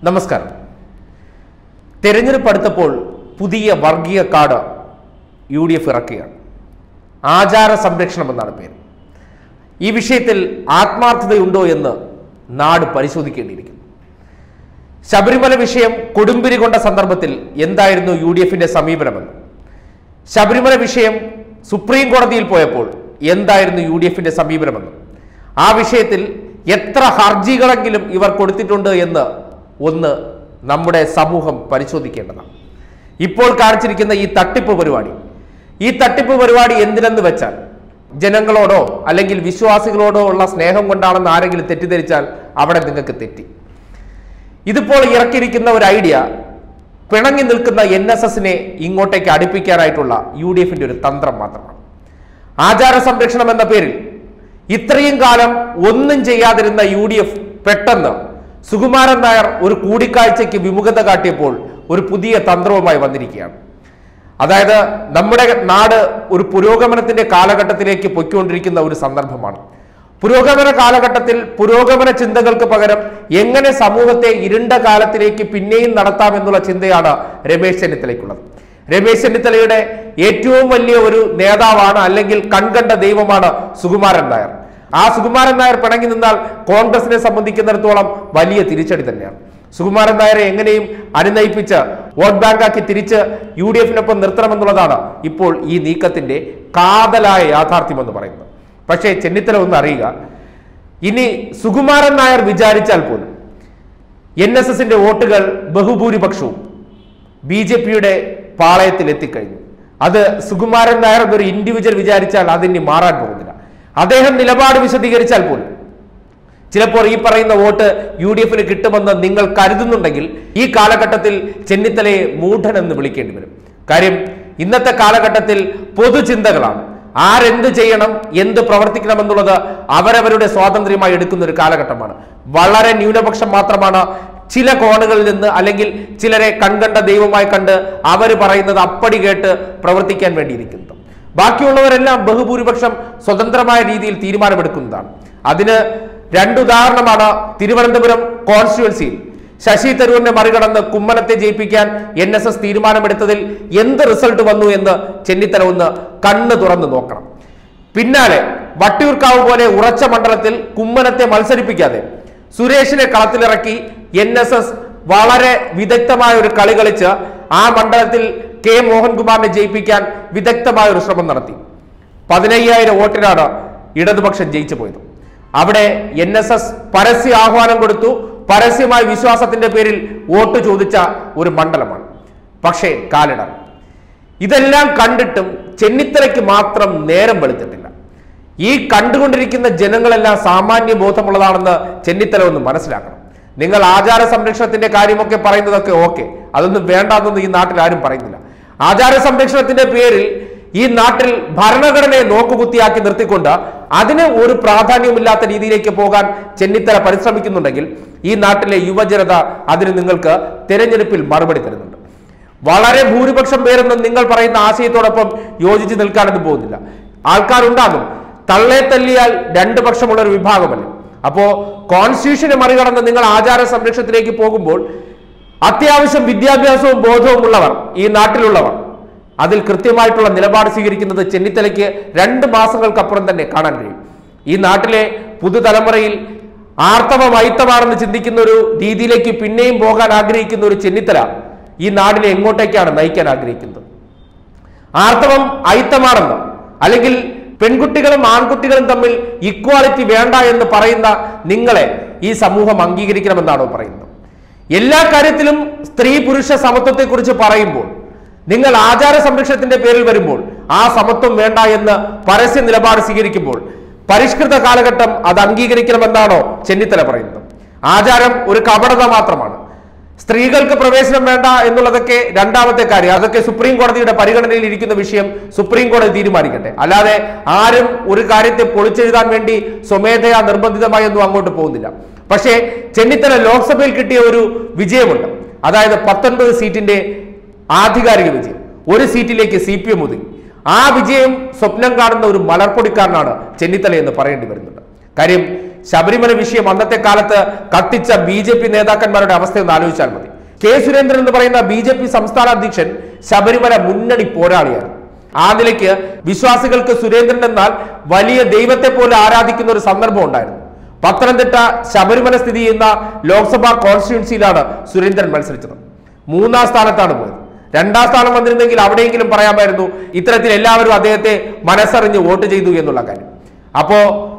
നമസ്കാരം തെരഞ്ഞെടുപ്പ് അടുത്തപ്പോൾ പുതിയ വർഗീയ കാർഡ് യു ഡി എഫ് ഇറക്കുകയാണ് ആചാര സംരക്ഷണം എന്നാണ് പേര് ഈ വിഷയത്തിൽ ആത്മാർത്ഥതയുണ്ടോ എന്ന് നാട് പരിശോധിക്കേണ്ടിയിരിക്കുന്നു ശബരിമല വിഷയം കൊടുമ്പിരി കൊണ്ട സന്ദർഭത്തിൽ എന്തായിരുന്നു യു ഡി എഫിന്റെ സമീപനമെന്ന് ശബരിമല വിഷയം സുപ്രീം കോടതിയിൽ പോയപ്പോൾ എന്തായിരുന്നു യു ഡി എഫിന്റെ സമീപനമെന്ന് ആ വിഷയത്തിൽ എത്ര ഹർജികളെങ്കിലും ഇവർ കൊടുത്തിട്ടുണ്ട് എന്ന് ഒന്ന് നമ്മുടെ സമൂഹം പരിശോധിക്കേണ്ടതാണ് ഇപ്പോൾ കാണിച്ചിരിക്കുന്ന ഈ തട്ടിപ്പ് പരിപാടി ഈ തട്ടിപ്പ് പരിപാടി എന്തിനെന്ന് വെച്ചാൽ ജനങ്ങളോടോ അല്ലെങ്കിൽ വിശ്വാസികളോടോ ഉള്ള സ്നേഹം കൊണ്ടാണെന്ന് ആരെങ്കിലും തെറ്റിദ്ധരിച്ചാൽ അവിടെ നിങ്ങൾക്ക് തെറ്റി ഇതിപ്പോൾ ഇറക്കിയിരിക്കുന്ന ഒരു ഐഡിയ പിണങ്ങി നിൽക്കുന്ന എൻ എസ് എസിനെ ഇങ്ങോട്ടേക്ക് അടുപ്പിക്കാനായിട്ടുള്ള യു ഡി എഫിന്റെ ഒരു തന്ത്രം മാത്രമാണ് ആചാര സംരക്ഷണം എന്ന പേരിൽ ഇത്രയും കാലം ഒന്നും ചെയ്യാതിരുന്ന യു ഡി എഫ് പെട്ടെന്ന് സുകുമാരൻ നായർ ഒരു കൂടിക്കാഴ്ചയ്ക്ക് വിമുഖത കാട്ടിയപ്പോൾ ഒരു പുതിയ തന്ത്രവുമായി വന്നിരിക്കുകയാണ് അതായത് നമ്മുടെ നാട് ഒരു പുരോഗമനത്തിന്റെ കാലഘട്ടത്തിലേക്ക് പൊയ്ക്കൊണ്ടിരിക്കുന്ന ഒരു സന്ദർഭമാണ് പുരോഗമന കാലഘട്ടത്തിൽ പുരോഗമന ചിന്തകൾക്ക് പകരം എങ്ങനെ സമൂഹത്തെ ഇരുണ്ട കാലത്തിലേക്ക് പിന്നെയും നടത്താം എന്നുള്ള ചിന്തയാണ് രമേശ് ചെന്നിത്തലയ്ക്കുള്ളത് രമേശ് ചെന്നിത്തലയുടെ ഏറ്റവും വലിയ ഒരു നേതാവാണ് അല്ലെങ്കിൽ കൺകണ്ട ദൈവമാണ് സുകുമാരൻ നായർ ആ സുകുമാരൻ നായർ പിണങ്ങി നിന്നാൽ കോൺഗ്രസിനെ സംബന്ധിക്കുന്നിടത്തോളം വലിയ തിരിച്ചടി തന്നെയാണ് സുകുമാരൻ നായരെ എങ്ങനെയും അനുനയിപ്പിച്ച് വോട്ട് ബാങ്കാക്കി തിരിച്ച് യു ഡി എഫിനൊപ്പം നിർത്തണമെന്നുള്ളതാണ് ഇപ്പോൾ ഈ നീക്കത്തിന്റെ കാതലായ യാഥാർത്ഥ്യം എന്ന് പറയുന്നത് പക്ഷേ ചെന്നിത്തല ഒന്ന് അറിയുക ഇനി സുകുമാരൻ നായർ വിചാരിച്ചാൽ പോലും എൻ എസ് എസിന്റെ വോട്ടുകൾ ബഹുഭൂരിപക്ഷവും ബി ജെ പിയുടെ പാളയത്തിൽ എത്തിക്കഴിഞ്ഞു അത് സുകുമാരൻ നായർ എന്നൊരു ഇൻഡിവിജ്വൽ വിചാരിച്ചാൽ അതിന് മാറാൻ പോകുന്നില്ല അദ്ദേഹം നിലപാട് വിശദീകരിച്ചാൽ പോലും ചിലപ്പോൾ ഈ പറയുന്ന വോട്ട് യു ഡി എഫിന് കിട്ടുമെന്ന് നിങ്ങൾ കരുതുന്നുണ്ടെങ്കിൽ ഈ കാലഘട്ടത്തിൽ ചെന്നിത്തലയെ മൂഢൻ എന്ന് വിളിക്കേണ്ടി വരും കാര്യം ഇന്നത്തെ കാലഘട്ടത്തിൽ പൊതുചിന്തകളാണ് ആരെന്ത് ചെയ്യണം എന്ത് പ്രവർത്തിക്കണം എന്നുള്ളത് അവരവരുടെ സ്വാതന്ത്ര്യമായി എടുക്കുന്ന ഒരു കാലഘട്ടമാണ് വളരെ ന്യൂനപക്ഷം മാത്രമാണ് ചില കോണുകളിൽ നിന്ന് അല്ലെങ്കിൽ ചിലരെ കൺകണ്ട ദൈവമായി കണ്ട് അവർ പറയുന്നത് അപ്പടി കേട്ട് പ്രവർത്തിക്കാൻ വേണ്ടിയിരിക്കുന്നത് ബാക്കിയുള്ളവരെല്ലാം ബഹുഭൂരിപക്ഷം സ്വതന്ത്രമായ രീതിയിൽ തീരുമാനമെടുക്കുന്നതാണ് അതിന് രണ്ടുദാഹരണമാണ് തിരുവനന്തപുരം കോൺസ്റ്റിറ്റ്യുവൻസിയിൽ ശശി തരൂരിനെ മറികടന്ന് കുമ്മനത്തെ ജയിപ്പിക്കാൻ എൻ എസ് എസ് തീരുമാനമെടുത്തതിൽ എന്ത് റിസൾട്ട് വന്നു എന്ന് ചെന്നിത്തല ഒന്ന് കണ്ണ് തുറന്ന് നോക്കണം പിന്നാലെ വട്ടിയൂർക്കാവ് പോലെ ഉറച്ച മണ്ഡലത്തിൽ കുമ്മനത്തെ മത്സരിപ്പിക്കാതെ സുരേഷിനെ കളത്തിലിറക്കി എൻ എസ് എസ് വളരെ വിദഗ്ധമായ ഒരു കളി കളിച്ച് ആ മണ്ഡലത്തിൽ കെ മോഹൻകുമാറിനെ ജയിപ്പിക്കാൻ വിദഗ്ധമായ ഒരു ശ്രമം നടത്തി പതിനയ്യായിരം വോട്ടിനാണ് ഇടതുപക്ഷം ജയിച്ചു പോയത് അവിടെ എൻ എസ് എസ് പരസ്യ ആഹ്വാനം കൊടുത്തു പരസ്യമായ വിശ്വാസത്തിന്റെ പേരിൽ വോട്ട് ചോദിച്ച ഒരു മണ്ഡലമാണ് പക്ഷേ കാലിടർ ഇതെല്ലാം കണ്ടിട്ടും ചെന്നിത്തലയ്ക്ക് മാത്രം നേരം വെളുത്തിട്ടില്ല ഈ കണ്ടുകൊണ്ടിരിക്കുന്ന ജനങ്ങളെല്ലാം സാമാന്യ ബോധമുള്ളതാണെന്ന് ചെന്നിത്തല ഒന്ന് മനസ്സിലാക്കണം നിങ്ങൾ ആചാര സംരക്ഷണത്തിന്റെ കാര്യമൊക്കെ പറയുന്നതൊക്കെ ഓക്കെ അതൊന്നും വേണ്ടാന്നൊന്നും ഈ നാട്ടിൽ ആരും പറയുന്നില്ല ആചാര സംരക്ഷണത്തിന്റെ പേരിൽ ഈ നാട്ടിൽ ഭരണഘടനയെ നോക്കുകുത്തിയാക്കി നിർത്തിക്കൊണ്ട് അതിന് ഒരു പ്രാധാന്യമില്ലാത്ത രീതിയിലേക്ക് പോകാൻ ചെന്നിത്തല പരിശ്രമിക്കുന്നുണ്ടെങ്കിൽ ഈ നാട്ടിലെ യുവജനത അതിന് നിങ്ങൾക്ക് തെരഞ്ഞെടുപ്പിൽ മറുപടി തരുന്നുണ്ട് വളരെ ഭൂരിപക്ഷം പേരൊന്നും നിങ്ങൾ പറയുന്ന ആശയത്തോടൊപ്പം യോജിച്ച് നിൽക്കാനൊന്നും പോകുന്നില്ല ആൾക്കാരുണ്ടാകും തള്ളെ തല്ലിയാൽ രണ്ട് പക്ഷമുള്ള ഒരു വിഭാഗമല്ലേ അപ്പോ കോൺസ്റ്റിറ്റ്യൂഷനെ മറികടന്ന് നിങ്ങൾ ആചാര സംരക്ഷണത്തിലേക്ക് പോകുമ്പോൾ അത്യാവശ്യം വിദ്യാഭ്യാസവും ബോധവും ഉള്ളവർ ഈ നാട്ടിലുള്ളവർ അതിൽ കൃത്യമായിട്ടുള്ള നിലപാട് സ്വീകരിക്കുന്നത് ചെന്നിത്തലയ്ക്ക് രണ്ട് മാസങ്ങൾക്കപ്പുറം തന്നെ കാണാൻ കഴിയും ഈ നാട്ടിലെ പുതുതലമുറയിൽ ആർത്തവം അയിത്തമാണെന്ന് ചിന്തിക്കുന്ന ഒരു രീതിയിലേക്ക് പിന്നെയും പോകാൻ ആഗ്രഹിക്കുന്ന ഒരു ചെന്നിത്തല ഈ നാടിനെ എങ്ങോട്ടേക്കാണ് നയിക്കാൻ ആഗ്രഹിക്കുന്നത് ആർത്തവം അയിത്തമാണെന്ന് അല്ലെങ്കിൽ പെൺകുട്ടികളും ആൺകുട്ടികളും തമ്മിൽ ഇക്വാളിറ്റി വേണ്ട എന്ന് പറയുന്ന നിങ്ങളെ ഈ സമൂഹം അംഗീകരിക്കണമെന്നാണോ പറയുന്നത് എല്ലാ കാര്യത്തിലും സ്ത്രീ പുരുഷ സമത്വത്തെക്കുറിച്ച് പറയുമ്പോൾ നിങ്ങൾ ആചാര സംരക്ഷണത്തിന്റെ പേരിൽ വരുമ്പോൾ ആ സമത്വം വേണ്ട എന്ന് പരസ്യ നിലപാട് സ്വീകരിക്കുമ്പോൾ പരിഷ്കൃത കാലഘട്ടം അത് അംഗീകരിക്കണമെന്നാണോ ചെന്നിത്തല പറയുന്നത് ആചാരം ഒരു കപടത മാത്രമാണ് സ്ത്രീകൾക്ക് പ്രവേശനം വേണ്ട എന്നുള്ളതൊക്കെ രണ്ടാമത്തെ കാര്യം അതൊക്കെ സുപ്രീം കോടതിയുടെ പരിഗണനയിൽ ഇരിക്കുന്ന വിഷയം സുപ്രീം കോടതി തീരുമാനിക്കട്ടെ അല്ലാതെ ആരും ഒരു കാര്യത്തെ പൊളിച്ചെഴുതാൻ വേണ്ടി സ്വമേധയാ നിർബന്ധിതമായി ഒന്നും അങ്ങോട്ട് പോകുന്നില്ല പക്ഷേ ചെന്നിത്തല ലോക്സഭയിൽ കിട്ടിയ ഒരു വിജയമുണ്ട് അതായത് പത്തൊൻപത് സീറ്റിന്റെ ആധികാരിക വിജയം ഒരു സീറ്റിലേക്ക് സി പി എം ഒതുങ്ങി ആ വിജയം സ്വപ്നം കാണുന്ന ഒരു മലർപ്പൊടിക്കാരനാണ് ചെന്നിത്തല എന്ന് പറയേണ്ടി വരുന്നുണ്ട് കാര്യം ശബരിമല വിഷയം അന്നത്തെ കാലത്ത് കത്തിച്ച ബി ജെ പി നേതാക്കന്മാരുടെ അവസ്ഥ ഒന്ന് ആലോചിച്ചാൽ മതി കെ സുരേന്ദ്രൻ എന്ന് പറയുന്ന ബി ജെ പി സംസ്ഥാന അധ്യക്ഷൻ ശബരിമല മുന്നണി പോരാളിയാണ് ആ നിലയ്ക്ക് വിശ്വാസികൾക്ക് സുരേന്ദ്രൻ എന്നാൽ വലിയ ദൈവത്തെ പോലെ ആരാധിക്കുന്ന ഒരു സന്ദർഭം ഉണ്ടായിരുന്നു പത്തനംതിട്ട ശബരിമല സ്ഥിതി ചെയ്യുന്ന ലോക്സഭാ കോൺസ്റ്റിറ്റ്യുൻസിയിലാണ് സുരേന്ദ്രൻ മത്സരിച്ചത് മൂന്നാം സ്ഥാനത്താണ് പോയത് രണ്ടാം സ്ഥാനം വന്നിരുന്നെങ്കിൽ അവിടെയെങ്കിലും പറയാമായിരുന്നു ഇത്തരത്തിൽ എല്ലാവരും അദ്ദേഹത്തെ മനസ്സറിഞ്ഞ് വോട്ട് ചെയ്തു എന്നുള്ള കാര്യം അപ്പോ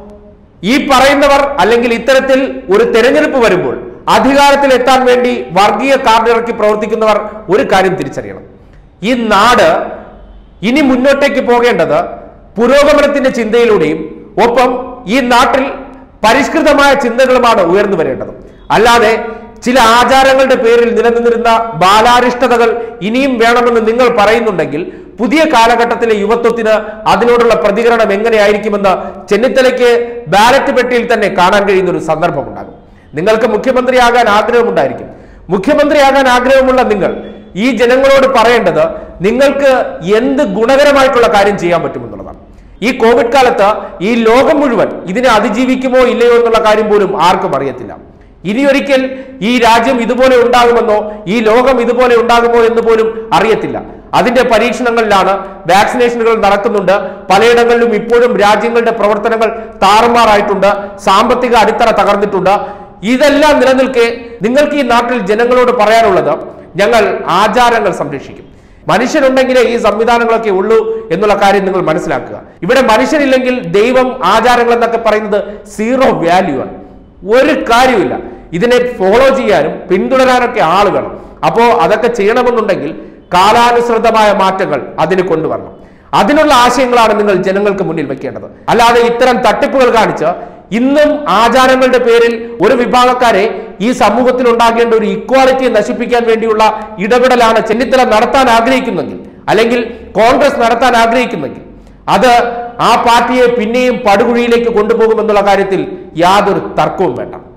ഈ പറയുന്നവർ അല്ലെങ്കിൽ ഇത്തരത്തിൽ ഒരു തെരഞ്ഞെടുപ്പ് വരുമ്പോൾ അധികാരത്തിൽ എത്താൻ വേണ്ടി വർഗീയ കാർഡിറക്കി പ്രവർത്തിക്കുന്നവർ ഒരു കാര്യം തിരിച്ചറിയണം ഈ നാട് ഇനി മുന്നോട്ടേക്ക് പോകേണ്ടത് പുരോഗമനത്തിന്റെ ചിന്തയിലൂടെയും ഒപ്പം ഈ നാട്ടിൽ പരിഷ്കൃതമായ ചിന്തകളുമാണ് ഉയർന്നു വരേണ്ടത് അല്ലാതെ ചില ആചാരങ്ങളുടെ പേരിൽ നിലനിന്നിരുന്ന ബാലാരിഷ്ടതകൾ ഇനിയും വേണമെന്ന് നിങ്ങൾ പറയുന്നുണ്ടെങ്കിൽ പുതിയ കാലഘട്ടത്തിലെ യുവത്വത്തിന് അതിനോടുള്ള പ്രതികരണം എങ്ങനെയായിരിക്കുമെന്ന് ചെന്നിത്തലയ്ക്ക് ബാലറ്റ് പെട്ടിയിൽ തന്നെ കാണാൻ കഴിയുന്ന ഒരു സന്ദർഭമുണ്ടാകും നിങ്ങൾക്ക് മുഖ്യമന്ത്രിയാകാൻ ആഗ്രഹമുണ്ടായിരിക്കും മുഖ്യമന്ത്രിയാകാൻ ആഗ്രഹമുള്ള നിങ്ങൾ ഈ ജനങ്ങളോട് പറയേണ്ടത് നിങ്ങൾക്ക് എന്ത് ഗുണകരമായിട്ടുള്ള കാര്യം ചെയ്യാൻ പറ്റുമെന്നുള്ളതാണ് ഈ കോവിഡ് കാലത്ത് ഈ ലോകം മുഴുവൻ ഇതിനെ അതിജീവിക്കുമോ ഇല്ലയോ എന്നുള്ള കാര്യം പോലും ആർക്കും അറിയത്തില്ല ഇനിയൊരിക്കൽ ഈ രാജ്യം ഇതുപോലെ ഉണ്ടാകുമെന്നോ ഈ ലോകം ഇതുപോലെ ഉണ്ടാകുമോ എന്ന് പോലും അറിയത്തില്ല അതിന്റെ പരീക്ഷണങ്ങളിലാണ് വാക്സിനേഷനുകൾ നടക്കുന്നുണ്ട് പലയിടങ്ങളിലും ഇപ്പോഴും രാജ്യങ്ങളുടെ പ്രവർത്തനങ്ങൾ താറുമാറായിട്ടുണ്ട് സാമ്പത്തിക അടിത്തറ തകർന്നിട്ടുണ്ട് ഇതെല്ലാം നിലനിൽക്കെ നിങ്ങൾക്ക് ഈ നാട്ടിൽ ജനങ്ങളോട് പറയാനുള്ളത് ഞങ്ങൾ ആചാരങ്ങൾ സംരക്ഷിക്കും മനുഷ്യരുണ്ടെങ്കിലേ ഈ സംവിധാനങ്ങളൊക്കെ ഉള്ളൂ എന്നുള്ള കാര്യം നിങ്ങൾ മനസ്സിലാക്കുക ഇവിടെ മനുഷ്യരില്ലെങ്കിൽ ദൈവം ആചാരങ്ങൾ എന്നൊക്കെ പറയുന്നത് സീറോ വാല്യൂ ആണ് ഒരു കാര്യമില്ല ഇതിനെ ഫോളോ ചെയ്യാനും പിന്തുടരാനൊക്കെ ആൾ വേണം അപ്പോ അതൊക്കെ ചെയ്യണമെന്നുണ്ടെങ്കിൽ കാലാനുസൃതമായ മാറ്റങ്ങൾ അതിന് കൊണ്ടുവരണം അതിനുള്ള ആശയങ്ങളാണ് നിങ്ങൾ ജനങ്ങൾക്ക് മുന്നിൽ വെക്കേണ്ടത് അല്ലാതെ ഇത്തരം തട്ടിപ്പുകൾ കാണിച്ച് ഇന്നും ആചാരങ്ങളുടെ പേരിൽ ഒരു വിഭാഗക്കാരെ ഈ സമൂഹത്തിൽ ഉണ്ടാകേണ്ട ഒരു ഇക്വാളിറ്റിയെ നശിപ്പിക്കാൻ വേണ്ടിയുള്ള ഇടപെടലാണ് ചെന്നിത്തല നടത്താൻ ആഗ്രഹിക്കുന്നെങ്കിൽ അല്ലെങ്കിൽ കോൺഗ്രസ് നടത്താൻ ആഗ്രഹിക്കുന്നെങ്കിൽ അത് ആ പാർട്ടിയെ പിന്നെയും പടുകുഴിയിലേക്ക് കൊണ്ടുപോകുമെന്നുള്ള കാര്യത്തിൽ യാതൊരു തർക്കവും വേണ്ട